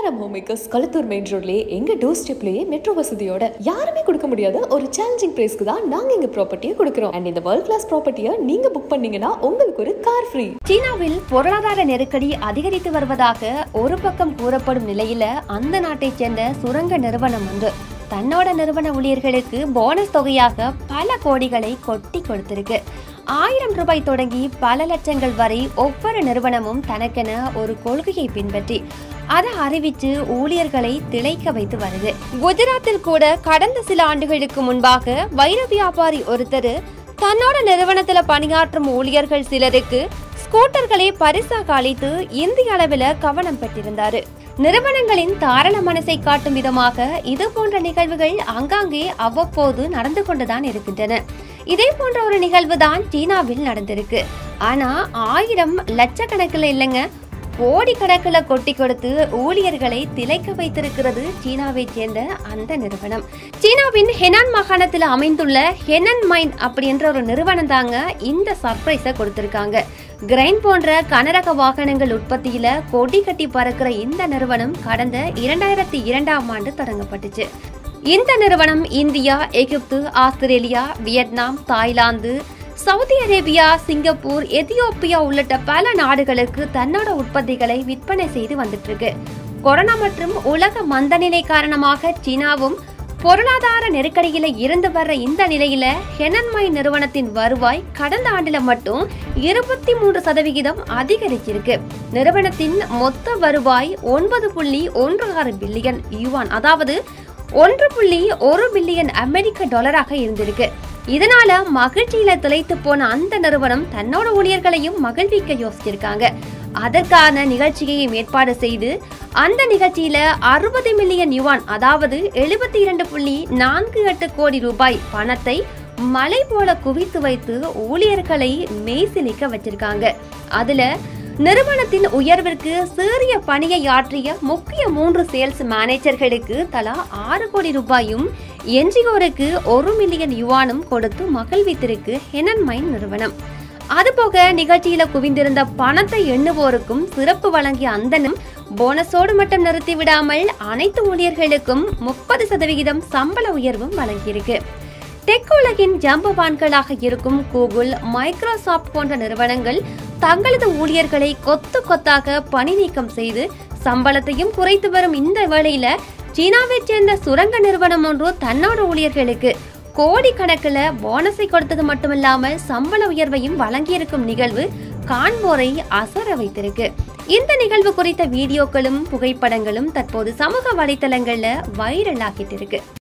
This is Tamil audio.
KLM home makers Kalathur main ரோட்லயே எங்க டோர் ஸ்டெப்லயே மெட்ரோ வசதியோட யாருமே கொடுக்க முடியாத ஒரு சேலஞ்சிங் பிரைஸ்க்கு தான் நாங்க எங்க ப்ராப்பர்ட்டியை கொடுக்குறோம் அண்ட் இந்த வேர்ல்ட் கிளாஸ் ப்ராப்பர்ட்டியை நீங்க புக் பண்ணீங்கன்னா உங்களுக்கு ஒரு கார் ஃப்ரீ சீனாவில் பொருளாதார நெருக்கடி அதிகரித்து வருவதாக ஒரு பக்கம் கூறப்படும் நிலையில அந்த நாட்டைச் சேர்ந்த சுரங்க நிறுவனம் ஒன்று தன்னோட நிறுவன ஊழியர்களுக்கு போனஸ் தொகையாக பல கோடிகளை கொட்டி கொடுத்திருக்கு ஆயிரம் ரூபாய் தொடங்கி பல லட்சங்கள் வரை ஒவ்வொரு நிறுவனமும் தனக்கென ஒரு கொள்கையை பின்பற்றி அதை அறிவித்து ஊழியர்களை திளைக்க வைத்து வருது குஜராத்தில் கூட கடந்த சில ஆண்டுகளுக்கு முன்பாக வைர வியாபாரி ஒருத்தர் தன்னோட நிறுவனத்துல பணியாற்றும் ஊழியர்கள் சிலருக்கு ஸ்கூட்டர்களை பரிசாக அளித்து இந்திய அளவில் கவனம் பெற்றிருந்தாரு நிறுவனங்களின் தாராள மனசை காட்டும் விதமாக இது போன்ற நிகழ்வுகள் ஆங்காங்கே அவ்வப்போது நடந்து கொண்டுதான் இருக்கின்றன இதே போன்ற ஒரு நிகழ்வு தான் சீனாவில் நடந்திருக்கு ஆனா ஆயிரம் லட்சக்கணக்கில் இல்லைங்க கோடிக்கணக்கில் கொட்டி கொடுத்து ஊழியர்களை திளைக்க வைத்திருக்கிறது சீனாவை சேர்ந்த அந்த நிறுவனம் சீனாவின் ஹெனான் மாகாணத்தில் அமைந்துள்ள ஹெனன் மைன் அப்படின்ற ஒரு நிறுவனம் தாங்க இந்த சர்ப்ரைஸை கொடுத்திருக்காங்க கிரைன் போன்ற கனரக வாகனங்கள் உற்பத்தியில கொடி கட்டி பறக்கிற இந்த நிறுவனம் கடந்த இரண்டாயிரத்தி இரண்டாம் ஆண்டு தொடங்கப்பட்டுச்சு இந்த நிறுவனம் India Egypt Australia Vietnam Thailand Saudi Arabia Singapore Ethiopia உள்ளிட்ட பல நாடுகளுக்கு தன்னோட உற்பத்திகளை விற்பனை செய்து வந்துட்டு இருக்கு கொரோனா மற்றும் உலக மந்தநிலை காரணமாக சீனாவும் பொருளாதார நெருக்கடியில இருந்து வர்ற இந்த நிலையில ஹெனன்மை நிறுவனத்தின் வருவாய் கடந்த ஆண்டுல மட்டும் இருபத்தி மூன்று சதவிகிதம் அதிகரிச்சிருக்கு நிறுவனத்தின் மொத்த வருவாய் ஒன்பது புள்ளி ஒன்று ஆறு பில்லியன் யுவான் அதாவது ஒன்று புள்ளி ஒரு பில்லியன் அமெரிக்க டாலராக இருந்திருக்கு இதனால மகிழ்ச்சியில திளைத்து போன அந்த நிறுவனம் தன்னோட ஊழியர்களையும் மகிழ்விக்க யோசிச்சிருக்காங்க அதற்கான நிகழ்ச்சியையும் ஏற்பாடு செய்து அந்த நிகழ்ச்சியில அறுபது மில்லியன் யுவான் அதாவது எழுபத்தி இரண்டு புள்ளி நான்கு எட்டு கோடி ரூபாய் பணத்தை மலை போல குவித்து வைத்து ஊழியர்களை மெய்சிலிக்க வச்சிருக்காங்க அதுல நிறுவனத்தின் உயர்விற்கு சீரிய பணியை ஆற்றிய முக்கிய மூன்று சேல்ஸ் மேனேஜர்களுக்கு தலா ஆறு கோடி ரூபாயும் என்ஜிஓருக்கு ஒரு மில்லியன் யுவானும் கொடுத்து மகிழ்வித்திருக்கு ஹெனன் மைன் நிறுவனம் அதுபோக நிகழ்ச்சியில குவிந்திருந்த பணத்தை எண்ணுவோருக்கும் சிறப்பு வழங்கிய அந்தனும் போனஸோடு மட்டும் நிறுத்தி விடாமல் அனைத்து ஊழியர்களுக்கும் முப்பது சதவிகிதம் சம்பள உயர்வும் வழங்கியிருக்கு டெக் உலகின் ஜம்பவான்களாக இருக்கும் கூகுள் மைக்ரோசாப்ட் போன்ற நிறுவனங்கள் தங்களது ஊழியர்களை கொத்து கொத்தாக பணி நீக்கம் செய்து சம்பளத்தையும் குறைத்து வரும் இந்த வேளையில சீனாவைச் சேர்ந்த சுரங்க நிறுவனம் ஒன்று தன்னோட ஊழியர்களுக்கு கோடிக்கணக்கில் போனஸை கொடுத்தது மட்டுமில்லாமல் சம்பள உயர்வையும் வழங்கியிருக்கும் நிகழ்வு காண்போரை அசர வைத்திருக்கு இந்த நிகழ்வு குறித்த வீடியோக்களும் புகைப்படங்களும் தற்போது சமூக வலைத்தளங்கள்ல வைரல் ஆகிட்டு இருக்கு